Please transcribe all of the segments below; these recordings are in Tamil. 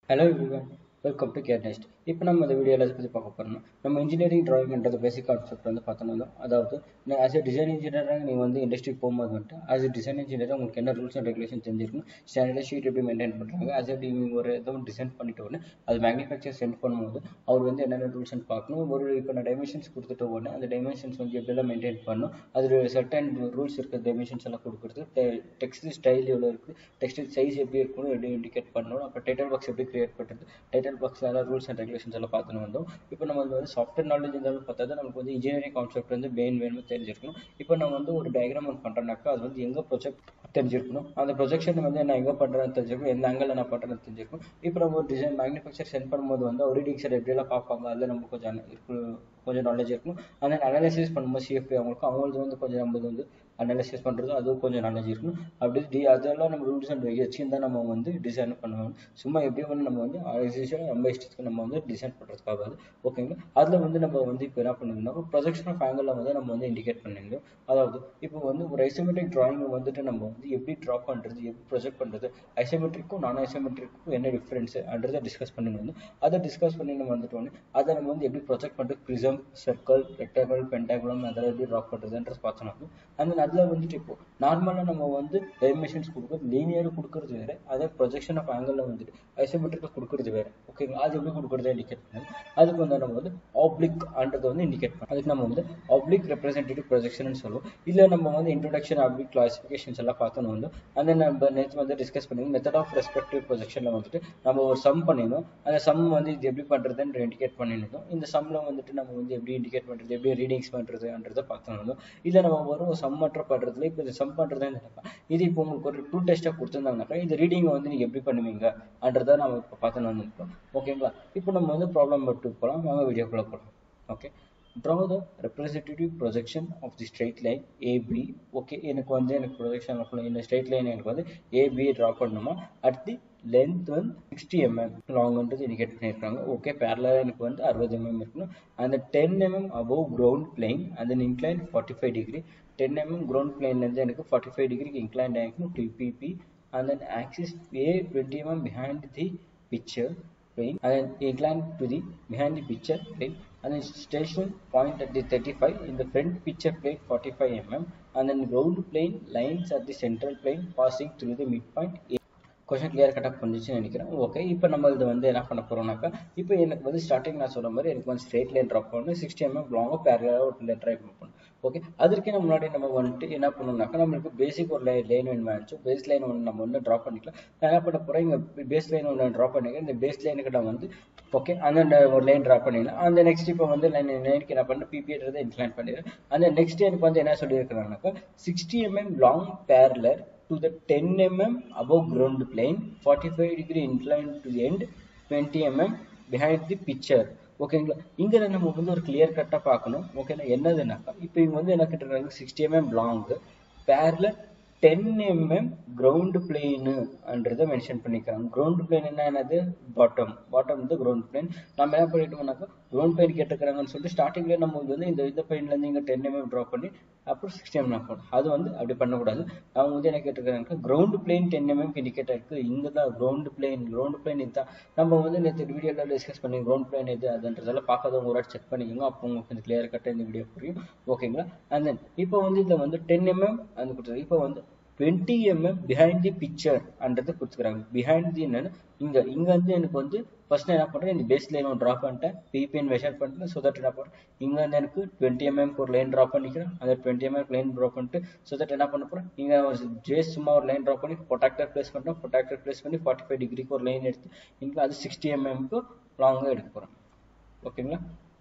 Hello everyone welcome to care nest இப்போ நம்ம இந்த வீடியோவில் எதை பற்றி பார்க்க போகிறோம்னா நம்ம இன்ஜினியரிங் ட்ராயிங்ன்றது பேசிக் கான்செப்ட் வந்து பார்த்தோம்னா அதாவது ஆஸ் எ டிசைன் இன்ஜினியராக நீங்கள் வந்து இண்டஸ்ட்ரிக்கு போகும்போது வந்துட்டு ஆஸ் எ டிசைன் இன்ஜினியர் உங்களுக்கு என்ன ரூல்ஸ் அண்ட் ரெகுலேஷன் தெரிஞ்சிருக்கும் ஸ்டாண்டர்ட் ஷீட் எப்படி மெயின்டைன் பண்ணுறாங்க ஆஸ் எ நீங்கள் ஒரு ஏதோ டிசைன் பண்ணிட்டு உடனே அது மேனுஃபேக்சர் சென்ட் பண்ணும்போது அவர் வந்து என்னென்ன ரூல்ஸ் அண்ட் பார்க்கணும் ஒரு இப்போ நான் டைமென்ஷன்ஸ் கொடுத்துட்டு உடனே அந்த டைமென்ஷன்ஸ் வந்து எப்படிலாம் மெயின்டைன் பண்ணணும் அது சர்டன் ரூல்ஸ் இருக்கிற டைமென்ஷன்ஸ் எல்லாம் கொடுக்குறது டெக்ஸ்ட் ஸ்டைல் எவ்வளோ இருக்குது டெக்ஸ்ட் சைஸ் எப்படி இருக்கணும் எப்படி இண்டிகேட் பண்ணணும் அப்புறம் டைட்டில் பாக்ஸ் எப்படி கிரியேட் பண்ணுறது டைட்டில் பாக்ஸில் எல்லாம் ரூல்ஸ் அண்ட் ரெகுலேஷன்ஸ் எல்லாம் பார்த்துன்னு வந்தோம் இப்போ நம்ம வந்து சாஃப்ட்வேர் நாலேஜ் இருந்தாலும் பார்த்தா தான் நமக்கு வந்து இன்ஜினியரிங் கான்செப்ட் வந்து மெயின் வேணும் தெரிஞ்சிருக்கணும் இப்போ நம்ம வந்து ஒரு டயக்ராம் ஒன்று பண்ணுறோம்னாக்கா அது வந்து எங்கே ப்ரொஜெக்ட் தெரிஞ்சிருக்கணும் அந்த ப்ரொஜெக்ஷன் வந்து நான் எங்கே பண்ணுறேன்னு தெரிஞ்சிருக்கணும் எந்த ஆங்கிள் நான் பண்ணுறேன்னு தெரிஞ்சிருக்கணும் இப்போ நம்ம ஒரு டிசைன் மேனுஃபேக்சர் சென்ட் பண்ணும்போது வந்து ஒரு ரீடிங் சார் எப்படியெல்லாம் பார்ப்பாங்க அதில் நம்ம கொஞ்சம் இருக்கு கொஞ்சம் நாலேஜ் இருக்கணும் அந்த அனாலிசிஸ் பண்ணும்போது சிஎஃப்பி அவங்களுக்கு அவங்களுக்கு வந்து கொஞ்சம் நம்மளுக்கு வந்து அனாலிசிஸ் பண்ணுறது அதுவும் கொஞ்சம் நாலேஜ் இருக்கணும் அப்படி டி அதெல்லாம் நம்ம ரூல்ஸ் அண்ட் வச்சுன்னு தான் நம்ம வந்து டிசைன் பண்ணுவோம் சும்மா எப்படி வந்து நம்ம வந்து ஆர்டிஃபிஷியல் நம்ம இஷ்டத்துக்கு நம்ம வந்து டிசைன் பண்ணுறதுக்காகாது ஓகேங்களா அதில் வந்து நம்ம வந்து இப்போ என்ன பண்ணிருந்தோம் ப்ரொஜெக்ஷன் ஆஃப் ஆங்கிளில் வந்து நம்ம வந்து இண்டிகேட் பண்ணியிருந்தோம் அதாவது இப்போ வந்து ஒரு ஐசோமெட்ரிக் டிராயிங் வந்துட்டு நம்ம வந்து எப்படி ட்ரா பண்ணுறது எப்படி ப்ரொஜெக்ட் பண்ணுறது ஐசோமெட்ரிக்கும் நான் ஐசோமெட்ரிக்கும் என்ன டிஃப்ரென்ஸுன்றதை டிஸ்கஸ் பண்ணிருந்தோம் அதை டிஸ்கஸ் பண்ணி நம்ம வந்துட்டோன்னே அதை நம்ம வந்து எப்படி ப்ரொஜெக்ட் பண்ணுறது ப்ரிசம் சர்க்கிள் ரெக்டாங்கிள் பென்டாகுலம் அதெல்லாம் எப்படி ட்ரா பண்ணுறதுன்றது பார்த்தோம் அந்த அதில் வந்துட்டு இப்போ நார்மலாக நம்ம வந்து டைமென்ஷன்ஸ் கொடுக்குறது லீனியர் கொடுக்குறது வேறு அதே ப்ரொஜெக்ஷன் ஆஃப் ஆங்கிளில் வந்துட்டு ஐசோமெட்ரிக்கில் கொடுக்குறது வேறு ஓகேங்களா அது எப்படி கொடுக்குறத இண்டிகேட் பண்ணணும் அதுக்கு வந்து நம்ம வந்து ஆப்ளிக் ஆன்றதை வந்து இண்டிகேட் பண்ணணும் அதுக்கு நம்ம வந்து ஆப்ளிக் ரெப்ரஸன்டேட்டிவ் ப்ரொஜெக்ஷன் சொல்லுவோம் இல்லை நம்ம வந்து இன்ட்ரொடக்ஷன் ஆப்ளிக் கிளாசிஃபிகேஷன்ஸ் எல்லாம் பார்த்தோம் வந்து அந்த நம்ம நேற்று வந்து டிஸ்கஸ் பண்ணி மெத்தட் ஆஃப் ரெஸ்பெக்டிவ் ப்ரொஜெக்ஷனில் வந்துட்டு நம்ம ஒரு சம் பண்ணியிருந்தோம் அந்த சம் வந்து இது எப்படி பண்ணுறதுன்னு இண்டிகேட் பண்ணியிருந்தோம் இந்த சம்மில் வந்துட்டு நம்ம வந்து எப்படி இண்டிகேட் பண்ணுறது எப்படி ரீடிங்ஸ் பண்ணுறதுன்றதை பார்த்தோம் இல்லை நம்ம வரும் சம் மற்ற பண்ணுறதுல இப்போ இது சம் பண்ணுறதே இது இப்போ உங்களுக்கு ஒரு டூ டெஸ்ட்டாக கொடுத்துருந்தாங்கனாக்கா இந்த ரீடிங்கை வந்து நீங்கள் எப்படி பண்ணுவீங்க அன்றதை நம்ம இப்போ பார்த்துன்னு வந்துருக்கோம் ஓகேங்களா இப்போ நம்ம வந்து ப்ராப்ளம் பட்டு போகலாம் வாங்க வீடியோக்குள்ளே போகலாம் okay draw the representative projection of the straight line AB okay எனக்கு வந்து எனக்கு ப்ரொஜெக்ஷன் இந்த ஸ்ட்ரெயிட் லைன் எனக்கு வந்து ஏபி ட்ரா பண்ணணுமா அட் தி லென்த் வந்து சிக்ஸ்டி எம்எம் லாங்ன்றது இண்டிகேட் பண்ணியிருக்காங்க ஓகே பேரலாக எனக்கு வந்து அறுபது எம்எம் இருக்கணும் அந்த ten mm above ground plane அந்த incline forty five degree ten mm ground பிளேன்லேருந்து எனக்கு ஃபார்ட்டி ஃபைவ் டிகிரிக்கு இன்க்ளைன் ஆகிக்கணும் டிபிபி and then axis A 20 mm behind the picture plane and then incline to the behind the picture plane and then station point at the 35 in the front picture plane 45 mm and then ground plane lines at the central plane passing through the midpoint A. Question clear கட்டப் பண்ணிச்சுன்னு நினைக்கிறேன் ஓகே இப்போ நம்ம இது வந்து என்ன பண்ண போகிறோம்னாக்கா இப்போ எனக்கு வந்து ஸ்டார்டிங் நான் சொன்ன மாதிரி எனக்கு வந்து ஸ்ட்ரெயிட் லைன் ட்ராப் பண்ணணும் சிக்ஸ்டி எம்எம் லாங்காக பேரலாக ஒரு லைன் ட்ரை பண்ணணும் ஓகே அதற்கு நம்ம முன்னாடி நம்ம வந்துட்டு என்ன பண்ணணும்னாக்கா நம்மளுக்கு பேசிக் ஒரு லைன் லைன் வேணும் ஆச்சு பேஸ் லைன் ஒன்று நம்ம வந்து ட்ரா பண்ணிக்கலாம் நான் என்ன பண்ண போகிறேன் இங்கே பேஸ் லைன் ஒன்று ட்ரா பண்ணிக்கிறேன் இந்த பேஸ் லைனுக்கு நான் வந்து ஓகே அந்த ஒரு லைன் ட்ரா பண்ணிடலாம் அந்த நெக்ஸ்ட் இப்போ வந்து லைன் லைனுக்கு என்ன பண்ணேன் பிபின்றதை இன்க்ளைன் பண்ணிடுறேன் அந்த நெக்ஸ்ட் எனக்கு வந்து என்ன சொல்லியிருக்கிறாங்கனாக்கா sixty mm long parallel to the 10 mm above ground plane 45 degree inclined to the end 20 mm behind the picture ஓகேங்களா இங்கே நம்ம வந்து ஒரு கிளியர் கட்டாக பார்க்கணும் ஓகேங்களா என்னதுனாக்கா இப்போ இவங்க வந்து என்ன கிட்ட sixty mm long parallel ten mm ground பிளேனுன்றதை மென்ஷன் பண்ணிக்கிறாங்க கிரவுண்ட் பிளேன் என்ன என்னது பாட்டம் பாட்டம் வந்து கிரவுண்ட் பிளேன் நம்ம என்ன பண்ணிட்டோம்னாக்கா கிரவுண்ட் பிளேன் கேட்டுக்கிறாங்கன்னு சொல்லிட்டு ஸ்டார்டிங்லேயே நம்ம வந்து இந்த இந்த பிளேன்லேருந்து இங்கே டென் எம்எம் ட்ரா பண்ணி அப்புறம் சிக்ஸ்டி எம் போடும் அது வந்து அப்படி பண்ணக்கூடாது அவங்க வந்து என்ன கேட்டுருக்காங்க ground plane ten mm indicate ஆயிருக்கு இங்கே தான் கிரவுண்ட் பிளேன் கிரவுண்ட் பிளேன் இதுதான் நம்ம வந்து நேற்று வீடியோவில் டிஸ்கஸ் பண்ணி கிரவுண்ட் பிளேன் எது அதுன்றதெல்லாம் பார்க்காதவங்க ஒரு செக் பண்ணிக்கோங்க அப்போ உங்களுக்கு இந்த கிளியர் கட்டாக இந்த வீடியோ புரியும் ஓகேங்களா அண்ட் தென் இப்போ வந்து இதில் வந்து டென் எம்எம் அந்த கொடுத்துருக்கு இப்போ வந்து twenty mm behind the picture அன்றது கொடுத்துக்கிறாங்க பிஹைண்ட் தி என்னன்னு இங்கே இங்கே வந்து எனக்கு வந்து ஃபர்ஸ்ட் என்ன பண்ணுறேன் இந்த பேஸ் லைன் ஒன்று ட்ரா பண்ணிட்டேன் பிபிஎன் மெஷர் பண்ணிட்டேன் ஸோ தட் என்ன பண்ணுறேன் இங்கே வந்து எனக்கு டுவெண்ட்டி எம்எம் ஒரு லைன் ட்ரா பண்ணிக்கிறேன் அந்த டுவெண்ட்டி எம்எம் லைன் ட்ரா பண்ணிட்டு ஸோ தட் என்ன பண்ண போகிறேன் இங்கே ஒரு ஜேஸ் சும்மா ஒரு லைன் ட்ரா பண்ணி பொட்டாக்டர் ப்ளேஸ் பண்ணுறேன் பொட்டாக்டர் ப்ளேஸ் பண்ணி ஃபார்ட்டி ஃபைவ் டிகிரிக்கு ஒரு லைன் எடுத்து இங்கே அது சிக்ஸ்டி எம்எம்க்கு லாங்காக எடுக்க போகிறேன் ஓகேங்களா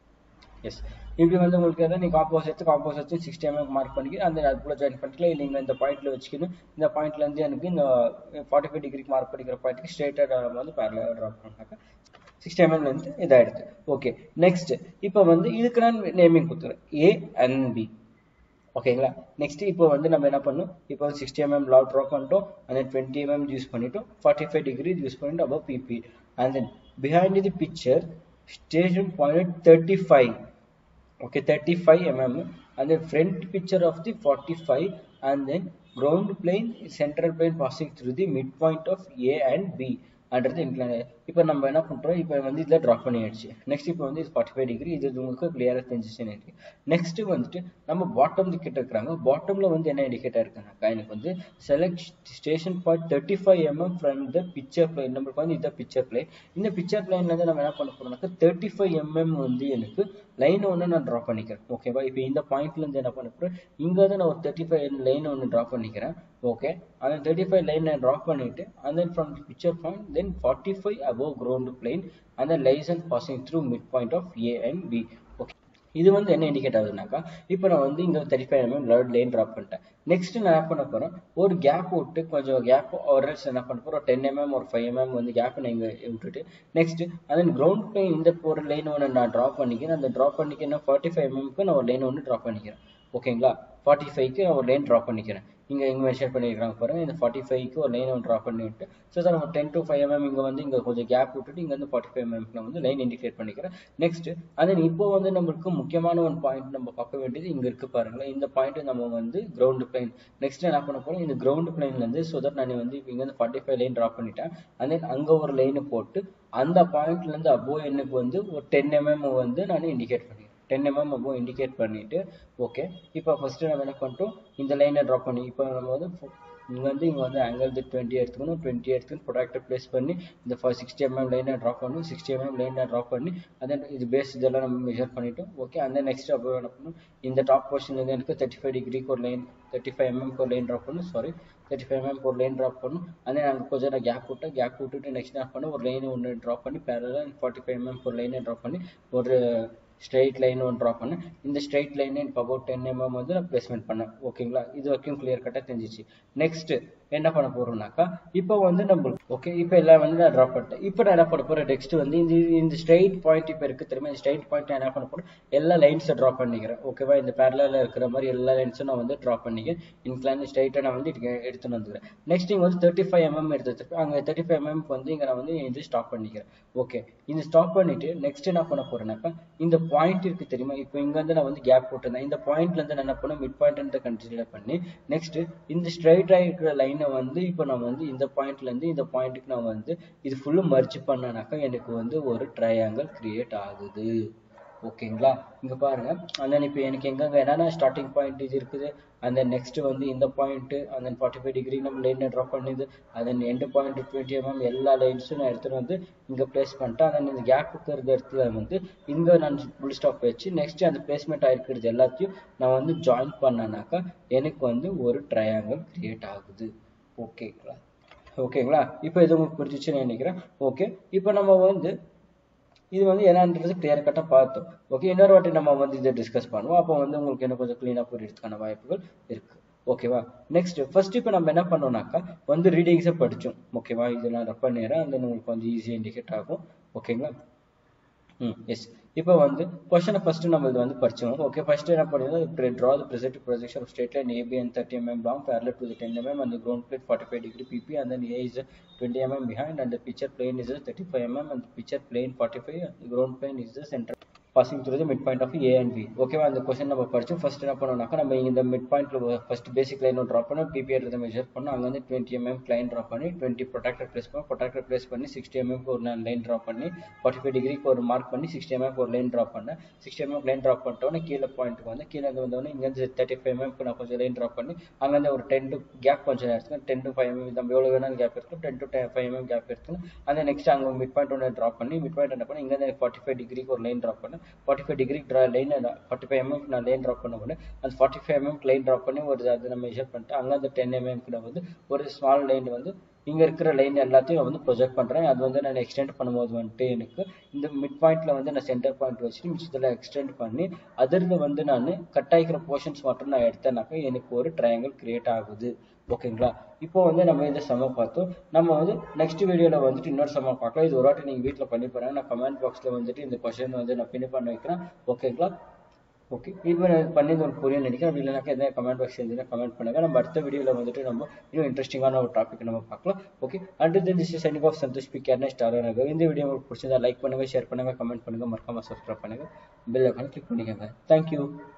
எஸ் இப்படி வந்து உங்களுக்கு எதாவது நீங்கள் காம்போஸ் எடுத்து காம்போஸ் எடுத்து சிக்ஸ்டி எம்எம் மார்க் பண்ணிக்கி அந்த அதுக்குள்ளே ஜாயின் பண்ணிக்கலாம் இல்லைங்களா இந்த பாயிண்ட்டில் வச்சுக்கணும் இந்த பாயிண்ட்லேருந்து எனக்கு இந்த ஃபார்ட்டி ஃபைவ் டிகிரிக்கு மார்க் பண்ணிக்கிற பாயிண்ட்டுக்கு ஸ்ட்ரெயிட்டாக வந்து பேரலாக ட்ரா பண்ணாக்கா சிக்ஸ்டி எம்எம்லேருந்து இதாகிடுது ஓகே நெக்ஸ்ட் இப்போ வந்து இதுக்கு நான் நேமிங் கொடுத்துறேன் ஏ அண்ட் பி ஓகேங்களா நெக்ஸ்ட் இப்போ வந்து நம்ம என்ன பண்ணோம் இப்போ சிக்ஸ்டி எம்எம் லாட் ட்ரா பண்ணிட்டோம் அந்த டுவெண்ட்டி எம்எம் யூஸ் பண்ணிட்டோம் ஃபார்ட்டி ஃபைவ் டிகிரி யூஸ் பண்ணிட்டு above PP and then behind the picture station point thirty five okay 35 mm and the front picture of the 45 and then ground plane central plane passing through the midpoint of a and b under the inclination இப்போ நம்ம என்ன பண்ணுறோம் இப்போ வந்து இதில் ட்ராப் பண்ணியாச்சு நெக்ஸ்ட் இப்போ வந்து இது ஃபார்ட்டி ஃபைவ் டிகிரி இது உங்களுக்கு கிளியராக தெரிஞ்சிச்சுன்னு இருக்கு நெக்ஸ்ட் வந்துட்டு நம்ம பாட்டம் கிட்ட இருக்கிறாங்க பாட்டமில் வந்து என்ன இண்டிகேட்டர் இருக்குனாக்கா எனக்கு வந்து select station point thirty five mm from the picture plane நம்மளுக்கு வந்து இதான் பிக்சர் பிளைன் இந்த பிக்சர் பிளைன்லேருந்து நம்ம என்ன பண்ண போகிறோம்னாக்கா தேர்ட்டி ஃபைவ் எம்எம் வந்து எனக்கு லைன் ஒன்று நான் ட்ரா பண்ணிக்கிறேன் ஓகேவா இப்போ இந்த பாயிண்ட்லேருந்து என்ன பண்ண போகிறேன் இங்கே வந்து நான் ஒரு தேர்ட்டி ஃபைவ் லைன் ஒன்று ட்ரா பண்ணிக்கிறேன் ஓகே அந்த தேர்ட்டி ஃபைவ் லைன் நான் ட்ரா பண்ணிவிட்டு and then from the picture point then 45 above ground plane and then liaison passing through midpoint of A and B okay இது வந்து என்ன இண்டிகேட் ஆகுதுனாக்கா இப்போ நான் வந்து இங்கே தேர்ட்டி ஃபைவ் எம்எம் லர்ட் லைன் ட்ராப் பண்ணிட்டேன் நெக்ஸ்ட் நான் என்ன பண்ண போகிறேன் ஒரு கேப் விட்டு கொஞ்சம் கேப் ஒரு என்ன பண்ண போகிறோம் ஒரு டென் எம்எம் ஒரு ஃபைவ் எம்எம் வந்து கேப் நான் இங்கே விட்டுட்டு நெக்ஸ்ட் அதன் கிரவுண்ட் பிளேன் இந்த ஒரு லைன் ஒன்று நான் ட்ராப் பண்ணிக்கிறேன் அந்த ட்ராப் பண்ணிக்கிறேன் ஃபார்ட்டி ஃபைவ் எம்எம்க்கு நான் ஒரு லைன் ஒன்று ட்ராப் பண்ணிக்கிறேன் ஓகேங்களா ஃபார்ட்டி ஃபைவ்க்கு நான் ஒரு லைன் ட்ராப் பண்ணிக்கிறேன் இங்கே இங்கே மென்ஷன் பண்ணியிருக்காங்க பாருங்க இந்த ஃபார்ட்டி ஃபைவ்க்கு ஒரு லைன் ஒன்று ட்ரா பண்ணிவிட்டு ஸோ தான் நம்ம டென் டு ஃபைவ் எம்எம் இங்கே வந்து இங்கே கொஞ்சம் கேப் விட்டுட்டு இங்கே வந்து ஃபார்ட்டி ஃபைவ் எம்எம்க்கு நான் வந்து லைன் இண்டிகேட் பண்ணிக்கிறேன் நெக்ஸ்ட் அதன் இப்போ வந்து நம்மளுக்கு முக்கியமான ஒரு பாயிண்ட் நம்ம பார்க்க வேண்டியது இங்கே இருக்கு பாருங்களேன் இந்த பாயிண்ட் நம்ம வந்து கிரவுண்ட் பிளைன் நெக்ஸ்ட் என்ன பண்ண போகிறோம் இந்த கிரவுண்ட் பிளைன்லேருந்து ஸோ தட் நான் வந்து இப்போ இங்கே வந்து ஃபார்ட்டி ஃபைவ் லைன் ட்ரா பண்ணிட்டேன் அண்ட் தென் அங்கே ஒரு லைனை போட்டு அந்த பாயிண்ட்லேருந்து அபோவ் எனக்கு வந்து ஒரு டென் எம்எம் வந்து நான் இண்டிகேட் பண்ணிக்கிறேன் டென் எம்எம் அப்போ இண்டிகேட் பண்ணிவிட்டு ஓகே இப்போ ஃபஸ்ட்டு நம்ம என்ன பண்ணிட்டோம் இந்த லைனை ட்ராப் பண்ணி இப்போ நம்ம வந்து இங்கே வந்து இங்கே வந்து ஆங்கிள் வந்து டுவெண்ட்டி எடுத்துக்கணும் டுவெண்ட்டி எடுத்துக்கணும் ப்ரொடக்டை ப்ளேஸ் பண்ணி இந்த சிக்ஸ்டி எம்எம் லைனை ட்ராப் பண்ணி சிக்ஸ்டி எம்எம் லைனை ட்ராப் பண்ணி அதே இது பேஸ் இதெல்லாம் நம்ம மெஷர் பண்ணிட்டோம் ஓகே அந்த நெக்ஸ்ட் அப்போ என்ன பண்ணணும் இந்த டாப் போர்ஷன்லேருந்து எனக்கு தேர்ட்டி ஃபைவ் டிகிரிக்கு ஒரு லைன் தேர்ட்டி ஃபைவ் எம்எம்க்கு ஒரு லைன் ட்ராப் பண்ணணும் சாரி தேர்ட்டி ஃபைவ் எம்எம் ஒரு லைன் ட்ராப் பண்ணணும் அதே நாங்கள் கொஞ்சம் நான் கேப் விட்டேன் கேப் விட்டுட்டு நெக்ஸ்ட் என்ன பண்ண ஒரு லைன் ஒன்று ட்ராப் பண்ணி பேரலாக ஃபார்ட்டி ஃபைவ் எம்எம் ஒரு லைனை ட்ராப் பண்ணி ஒரு ஸ்ட்ரெயிட் லைன் ஒன்று ட்ரா பண்ணேன் இந்த ஸ்ட்ரெயிட் லைன் இப்போ அபவுட் டென் எம்எம் வந்து நான் பிளேஸ்மெண்ட் பண்ணேன் ஓகேங்களா இது வரைக்கும் கிளியர் கட்டாக தெரிஞ்சிச்சு நெக்ஸ்ட் என்ன பண்ண போறோம்னாக்கா இப்போ வந்து நம்மளுக்கு ஓகே இப்போ எல்லாம் வந்து நான் ட்ரா பண்ணிட்டேன் இப்போ நான் என்ன பண்ண போறேன் நெக்ஸ்ட் வந்து இந்த இந்த ஸ்ட்ரெயிட் பாயிண்ட் இப்போ இருக்கு தெரியுமா இந்த ஸ்ட்ரெயிட் பாயிண்ட் நான் என்ன பண்ண போறேன் எல்லா லைன்ஸை ட்ரா பண்ணிக்கிறேன் ஓகேவா இந்த பேரலில் இருக்கிற மாதிரி எல்லா லைன்ஸும் நான் வந்து ட்ரா பண்ணிக்கிறேன் இன்க்ளைன் ஸ்ட்ரைட்டாக நான் வந்து எடுத்துன்னு வந்துக்கிறேன் நெக்ஸ்ட் இங்கே வந்து தேர்ட்டி ஃபைவ் எம்எம் எடுத்துட்டு அங்கே தேர்ட்டி ஃபைவ் எம்எம் வந்து இங்கே நான் வந்து இது ஸ்டாப் பண்ணிக்கிறேன் ஓகே இந்த ஸ்டாப் பண்ணிட்டு நெக்ஸ்ட் என்ன பண்ண போறேன்னாக்கா இந்த பாயிண்ட் இருக்கு தெரியுமா இப்போ இங்க வந்து நான் வந்து கேப் போட்டிருந்தேன் இந்த பாயிண்ட்ல இருந்து நான் என்ன பண்ண மிட் பாயிண்ட் கன்சிடர் பண்ணி நெக்ஸ்ட் இந்த ஸ்ட்ரைட் இருக்கிற லைனை வந்து இப்போ நான் வந்து இந்த பாயிண்ட்ல இருந்து இந்த பாயிண்ட்டுக்கு நான் வந்து இது ஃபுல்லும் மர்ஜ் பண்ணனாக்கா எனக்கு வந்து ஒரு ட்ரையாங்கிள் கிரியேட் ஆகுது ஓகேங்களா இங்க பாருங்க அந்த இப்போ எனக்கு எங்கெங்க என்னென்ன ஸ்டார்டிங் பாயிண்ட் இது இருக்குது அந்த நெக்ஸ்ட் வந்து இந்த பாயிண்ட் அந்த ஃபார்ட்டி ஃபைவ் டிகிரி நம்ம லைன் ட்ரா பண்ணிது அதன் எண்டு பாயிண்ட் டுவெண்ட்டி எம்எம் எல்லா லைன்ஸும் நான் எடுத்துட்டு வந்து இங்க பிளேஸ் பண்ணிட்டேன் அதன் இந்த கேப் இருக்கிற இடத்துல வந்து இங்க நான் ஃபுல் ஸ்டாப் வச்சு நெக்ஸ்ட் அந்த பிளேஸ்மெண்ட் ஆயிருக்கிறது எல்லாத்தையும் நான் வந்து ஜாயின் பண்ணனாக்கா எனக்கு வந்து ஒரு ட்ரையாங்கிள் கிரியேட் ஆகுது ஓகேங்களா ஓகேங்களா இப்போ இது உங்களுக்கு புரிஞ்சிச்சுன்னு நினைக்கிறேன் ஓகே இப்போ நம்ம வந்து இது வந்து என்னன்றது கிளியர் கட்டாக பார்த்தோம் ஓகே இன்னொரு வாட்டி நம்ம வந்து இதை டிஸ்கஸ் பண்ணுவோம் அப்போ வந்து உங்களுக்கு என்ன கொஞ்சம் க்ளீனாக புரியறதுக்கான வாய்ப்புகள் இருக்கு ஓகேவா நெக்ஸ்ட் ஃபர்ஸ்ட் இப்போ நம்ம என்ன பண்ணோம்னாக்கா வந்து ரீடிங்ஸை படித்தோம் ஓகேவா இது நான் ரெஃபர் நேரம் அந்த உங்களுக்கு கொஞ்சம் ஈஸியாக இண்டிகேட் ஆகும் ஓகேங்களா ம் எஸ் இப்போ வந்து கொஸ்டினை ஃபர்ஸ்ட் நம்ம இது வந்து படிச்சோம் ஓகே ஃபர்ஸ்ட் என்ன பண்ணிருந்தோம் draw the present projection of straight line AB and thirty mm long parallel to the 10 mm and the ground plate 45 degree pp and then A is 20 mm behind and the picture plane is 35 mm and the picture plane 45 and the ground plane is the center passing through the midpoint of A and B ஓகேவா அந்த கொஸ்டின் நம்ம படிச்சோம் ஃபர்ஸ்ட் என்ன பண்ணோம்னாக்கா நம்ம இந்த மிட் பாயிண்ட்ல ஃபர்ஸ்ட் பேசிக் லைன் ட்ரா பண்ணோம் பிபி எடுத்து மெஷர் பண்ணோம் அங்க வந்து டுவெண்ட்டி எம்எம் லைன் ட்ரா பண்ணி டுவெண்ட்டி ப்ரொடக்டர் ப்ளேஸ் பண்ணோம் ப்ரொடக்டர் ப்ளேஸ் பண்ணி சிக்ஸ்டி எம்எம் ஒரு லைன் ட்ரா பண்ணி ஃபார்ட்டி ஃபைவ் டிகிரிக்கு ஒரு மார்க் பண்ணி சிக்ஸ்டி எம்எம் ஒரு லைன் ட்ரா பண்ணேன் சிக்ஸ்டி எம்எம் லைன் ட்ரா பண்ணிட்டோன்னே கீழே பாயிண்ட்டுக்கு வந்து கீழே இருந்து வந்தோடனே இங்கேருந்து தேர்ட்டி ஃபைவ் எம்எம்க்கு நான் கொஞ்சம் லைன் ட்ரா பண்ணி அங்கேருந்து ஒரு டென் டு கேப் கொஞ்சம் எடுத்துக்கணும் டென் டு ஃபைவ் எம்எம் நம்ம எவ்வளோ வேணாலும் கேப் இருக்கும் ten to five mm gap எடுத்துக்கணும் அந்த நெக்ஸ்ட் அங்கே மிட் பாயிண்ட் ஒன்று ட்ரா பண்ணி மிட் பாயிண்ட் என்ன பண்ணி இங்கேருந்து ஃபார்ட்டி ஃபைவ் டிகிரிக்கு ஒரு லைன் ட்ரா பண்ணேன் forty five degree draw line forty five mm நான் லைன் ட்ரா பண்ண உடனே அந்த forty five mm line draw பண்ணி ஒரு அதை நம்ம மெஷர் பண்ணிட்டு அங்கே அந்த டென் எம்எம்க்கு நான் வந்து ஒரு ஸ்மால் லைன் வந்து இங்க இருக்கிற லைன் எல்லாத்தையும் நான் வந்து ப்ரொஜெக்ட் பண்றேன் அது வந்து நான் எக்ஸ்டெண்ட் பண்ணும்போது வந்துட்டு எனக்கு இந்த மிட் பாயிண்ட்ல வந்து நான் சென்டர் பாயிண்ட் வச்சுட்டு மிச்சத்தில் எக்ஸ்டெண்ட் பண்ணி அதிர்ந்து வந்து நான் கட் ஆகிக்கிற போர்ஷன்ஸ் மட்டும் நான் எடுத்தேனாக்கா எனக்கு ஒரு ட்ரையாங்கிள் கிரியேட் ஆகுது ஓகேங்களா இப்போ வந்து நம்ம இந்த சம பார்த்தோம் நம்ம வந்து நெக்ஸ்ட் வீடியோல வந்துட்டு இன்னொரு சம பார்க்கலாம் இது ஒரு வாட்டி நீங்க வீட்டில் பண்ணி பாருங்க நான் கமெண்ட் பாக்ஸ்ல வந்துட்டு இந்த கொஸ்டின் வந்து நான் பின் பண்ணி வைக்கிறேன் ஓகேங்களா ஓகே இப்போ நான் பண்ணி உங்களுக்கு புரியும் நினைக்கிறேன் அப்படி இல்லைனாக்கா எதாவது கமெண்ட் பாக்ஸ் இருந்துச்சுன்னா கமெண்ட் பண்ணுங்க நம்ம அடுத்த வீடியோவில் வந்துட்டு நம்ம இன்னும் இன்ட்ரெஸ்டிங்கான ஒரு டாபிக் நம்ம பார்க்கலாம் okay and then this is signing off Santhosh B கேர்னே ஸ்டார் இந்த வீடியோ உங்களுக்கு பிடிச்சிருந்தா லைக் பண்ணுங்க ஷேர் பண்ணுங்க கமெண்ட் பண்ணுங்க மறக்காம சப்ஸ்கிரைப் பண்ணுங்க பெல் ஐக்கான கிளிக் பண்ணிக்கோங்க தேங்க்யூ